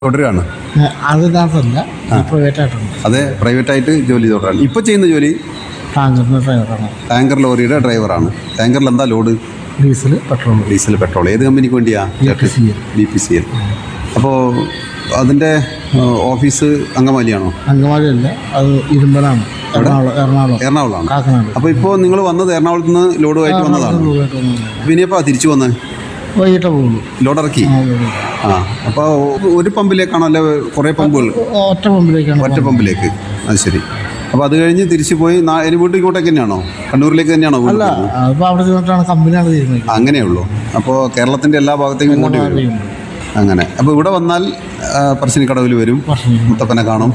തുടരുകയാണ് അതിനകത്തല്ല പ്രൈവറ്റ് ആയിട്ടുണ്ട് അതെ പ്രൈവറ്റായിട്ട് ജോലി തുടരാണ് ഇപ്പോൾ ചെയ്യുന്ന ജോലി ടാങ്കറിൻ്റെ ഡ്രൈവറാണ് ടാങ്കർ ലോറിയുടെ ഡ്രൈവറാണ് ടാങ്കറിൽ എന്താ load diesel petrol diesel petrol ഏത് കമ്പനിക്ക് വേണ്ടിയാ BPCL. B P C L അപ്പോൾ അതിൻ്റെ ഓഫീസ് അങ്കമാലിയാണോ അങ്കമാലി അല്ല അത് ഇരുമ്പനാണ് എറണാകുളം എറണാകുളം എറണാകുളമാണ് കാക്കനാട് അപ്പോൾ ഇപ്പോൾ നിങ്ങൾ വന്നത് എറണാകുളത്ത് നിന്ന് ലോഡുമായിട്ട് വന്നതാണ് ദൂരമായിട്ട് വന്നതാണ്. അപ്പോൾ ഇനിയപ്പോൾ തിരിച്ചു വന്നത് വൈകിട്ടേ പോകുള്ളൂ ലോഡ് ഇറക്കി ആ, അതെ, അതെ. ആ അപ്പോൾ ഒരു പമ്പിലേക്കാണോ അല്ലെ കുറേ പമ്പുകൾ ഒറ്റ പമ്പിലേക്കാണ് ഒറ്റ പമ്പിലേക്ക് അത് ശരി അപ്പോൾ അത് കഴിഞ്ഞ് തിരിച്ചു പോയി നാ- ഇനി വീട്ടിൽ ഇങ്ങോട്ടേക്ക് തന്നെയാണോ കണ്ണൂരിലേക്ക് തന്നെയാണോ വീട് അല്ല പോകുന്നത്? അതിപ്പോൾ അവിടെ ചെന്നിട്ടാണ് കമ്പനിയാണ് തീരുമാനിക്കുന്നത് അങ്ങനെയുള്ളൂ അപ്പോൾ കേരളത്തിൻ്റെ എല്ലാ ഭാഗത്തേക്കും ഇങ്ങോട്ട് വരും അങ്ങനെ അപ്പോൾ ഇവിടെ വന്നാൽ ആ, പറശ്ശിനിക്കടവിൽ വരും പറശ്ശിനി. മുത്തപ്പനെ കാണും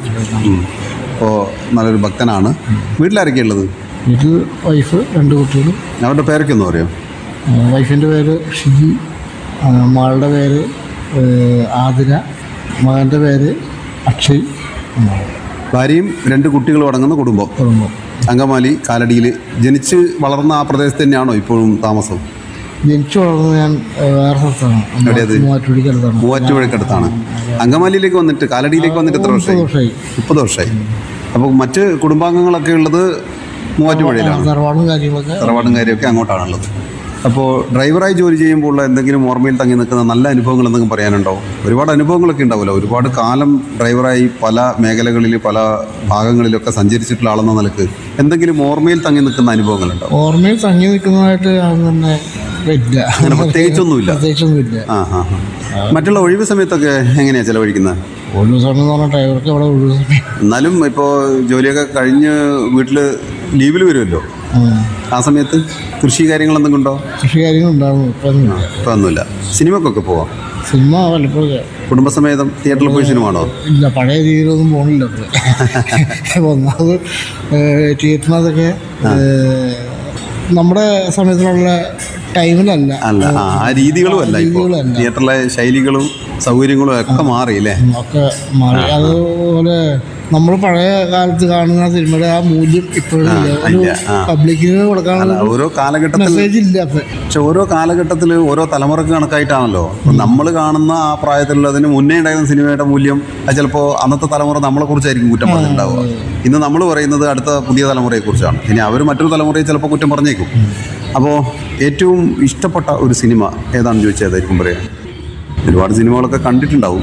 അപ്പോൾ നല്ലൊരു ഭക്തനാണ് വീട്ടിലാരൊക്കെ ഉള്ളത് വീട്ടിൽ വൈഫ് രണ്ട് കുട്ടികൾ അവരുടെ പേരൊക്കെ ഒന്ന് പറയോ വൈഫിൻ്റെ പേര് ഷിജി ആ, മകളുടെ പേര് ഏ, ആതിര മകൻ്റെ പേര് അക്ഷയ് എന്നാണ് ഭാര്യയും രണ്ട് കുട്ടികളും അടങ്ങുന്ന കുടുംബം കുടുംബം അങ്കമാലി കാലടിയിൽ ജനിച്ച് വളർന്ന ആ പ്രദേശത്ത് തന്നെയാണോ ഇപ്പോഴും താമസം ജനിച്ചു വളർന്നത് ഞാൻ ഏ, വേറെ സ്ഥലത്താണ് എവിടെയത്? മൂവാറ്റുപടിക്കടുത്താണ് മൂവാറ്റുപുഴക്കടുത്താണ് അങ്കമാലിയിലേക്ക് വന്നിട്ട് കാലടിയിലേക്ക് വന്നിട്ട് എത്ര വർഷമായി വർഷമായി മുപ്പത് വർഷമായി അപ്പോൾ മറ്റ് കുടുംബാംഗങ്ങളൊക്കെ ഉള്ളത് മൂവാറ്റുപുഴയിലാണ് തറവാടും കാര്യങ്ങളൊക്കെ തറവാടും കാര്യമൊക്കെ അങ്ങോട്ടാണുള്ളത് അപ്പോൾ ഡ്രൈവറായി ജോലി ചെയ്യുമ്പോൾ ഉള്ള എന്തെങ്കിലും ഓർമ്മയിൽ തങ്ങി നിൽക്കുന്ന നല്ല അനുഭവങ്ങൾ എന്തെങ്കിലും പറയാനുണ്ടോ ഒരുപാട് അനുഭവങ്ങളൊക്കെ ഉണ്ടാവുമല്ലോ ഒരുപാട് കാലം ഡ്രൈവറായി പല മേഖലകളിൽ പല ഭാഗങ്ങളിലൊക്കെ സഞ്ചരിച്ചിട്ടുള്ള ആളെന്ന നിലക്ക് എന്തെങ്കിലും ഓർമ്മയിൽ തങ്ങി നിൽക്കുന്ന അനുഭവങ്ങളുണ്ടോ ഓർമ്മയിൽ തങ്ങി നിൽക്കുന്നതായിട്ട് അത് തന്നെ ഇല്ല അങ്ങനെ പ്രത്യേകിച്ചൊന്നുമില്ല പ്രത്യേകിച്ചൊന്നുമില്ല ആ ആ ആ. മറ്റുള്ള ഒഴിവ് സമയത്തൊക്കെ എങ്ങനെയാണ് ചിലവഴിക്കുന്നത് ഒഴിവ് സമയം എന്ന് പറഞ്ഞാൽ ഡ്രൈവർക്ക് അവിടെ ഒഴിവ് സമയം എന്നാലും ഇപ്പോൾ ജോലിയൊക്കെ കഴിഞ്ഞ് വീട്ടിൽ ലീവിൽ വരുമല്ലോ ഉം. ആ സമയത്ത് കൃഷി കാര്യങ്ങൾ എന്തെങ്കിലും ഉണ്ടോ കൃഷി കാര്യങ്ങളുണ്ടാകും ഇപ്പം ഒന്നുമില്ല ഇപ്പം ഒന്നുമില്ല സിനിമക്കൊക്കെ പോവാം സിനിമ വല്ലപ്പോഴും കുടുംബസമേതം തിയേറ്ററിൽ പോയി സിനിമ ആണോ ഇല്ല പഴയ രീതിയിലൊന്നും പോകണില്ല ഇപ്പോൾ ഒന്നാമത് തിയേറ്ററിനകത്തൊക്കെ നമ്മുടെ സമയത്തിലുള്ള ടൈമിലല്ല അല്ല ആ ആ രീതികളും അല്ല ഇപ്പോൾ രീതികളല്ല. തിയേറ്ററിലെ ശൈലികളും സൗകര്യങ്ങളും ഒക്കെ മാറി അല്ലേ ഒക്കെ മാറി അതുപോലെ നമ്മൾ പഴയ കാലത്ത് കാണുന്ന സിനിമയുടെ ആ മൂല്യം ഇപ്പോഴും ഇല്ല ഒരു ഇല്ല, ആ. പബ്ലിക്കിന് കൊടുക്കാനുള്ള ഓരോ കാലഘട്ടത്തിൽ മെസ്സേജ് ഇല്ല ഇപ്പം പക്ഷെ ഓരോ കാലഘട്ടത്തിൽ ഓരോ തലമുറക്ക് കണക്കായിട്ടാണല്ലോ നമ്മൾ കാണുന്ന ആ പ്രായത്തിലുള്ളതിന് മുന്നേ ഉണ്ടായിരുന്ന സിനിമയുടെ മൂല്യം അത് ചിലപ്പോൾ അന്നത്തെ തലമുറ നമ്മളെ കുറിച്ചായിരിക്കും കുറ്റം പറഞ്ഞിട്ടുണ്ടാവുക ഇന്ന് നമ്മൾ പറയുന്നത് അടുത്ത പുതിയ തലമുറയെ കുറിച്ചാണ് ഇനി അവർ മറ്റൊരു തലമുറയെ ചിലപ്പോൾ കുറ്റം പറഞ്ഞേക്കും അപ്പോൾ ഏറ്റവും ഇഷ്ടപ്പെട്ട ഒരു സിനിമ ഏതാണെന്ന് ചോദിച്ചാൽ ഏതായിരിക്കും പറയാം ഒരുപാട് സിനിമകളൊക്കെ കണ്ടിട്ടുണ്ടാവും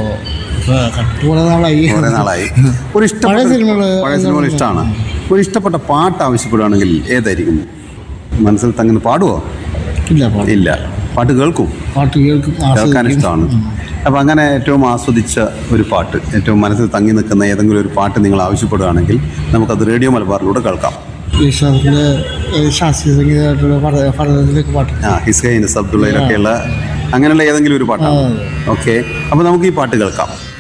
കുറെ നാളായി കുറേ നാളായി ഒരു ഇഷ്ടപ്പെട്ട പഴയ സിനിമകള് പഴയ സിനിമകൾ ഇഷ്ടമാണ് ഒരു ഇഷ്ടപ്പെട്ട പാട്ട് ആവശ്യപ്പെടുകയാണെങ്കിൽ ഏതായിരിക്കും മനസ്സിൽ തങ്ങുന്ന പാടുവോ ഇല്ല പാട്ട് ഇല്ല പാട്ട് കേൾക്കും പാട്ട് കേൾക്കും കേൾക്കാൻ ആസ്വദിക്കും. ഇഷ്ടമാണ് അപ്പം അങ്ങനെ ഏറ്റവും ആസ്വദിച്ച ഒരു പാട്ട് ഏറ്റവും മനസ്സിൽ തങ്ങി നിൽക്കുന്ന ഏതെങ്കിലും ഒരു പാട്ട് നിങ്ങൾ ആവശ്യപ്പെടുകയാണെങ്കിൽ നമുക്കത് റേഡിയോ മലബാറിലൂടെ കേൾക്കാം ഈശ്വരത്തിൻ്റെ ശാസ്ത്രീയ സംഗീതമായിട്ടുള്ള പഠ- പഠനത്തിലേക്ക് പാട്ട് ആ ഹിസ്കൈൻ അബ്ദുള്ളയിലൊക്കെയുള്ള അങ്ങനെയുള്ള ഏതെങ്കിലും ഒരു പാട്ടാണ് ഓക്കെ അപ്പോൾ നമുക്ക് ഈ പാട്ട് കേൾക്കാം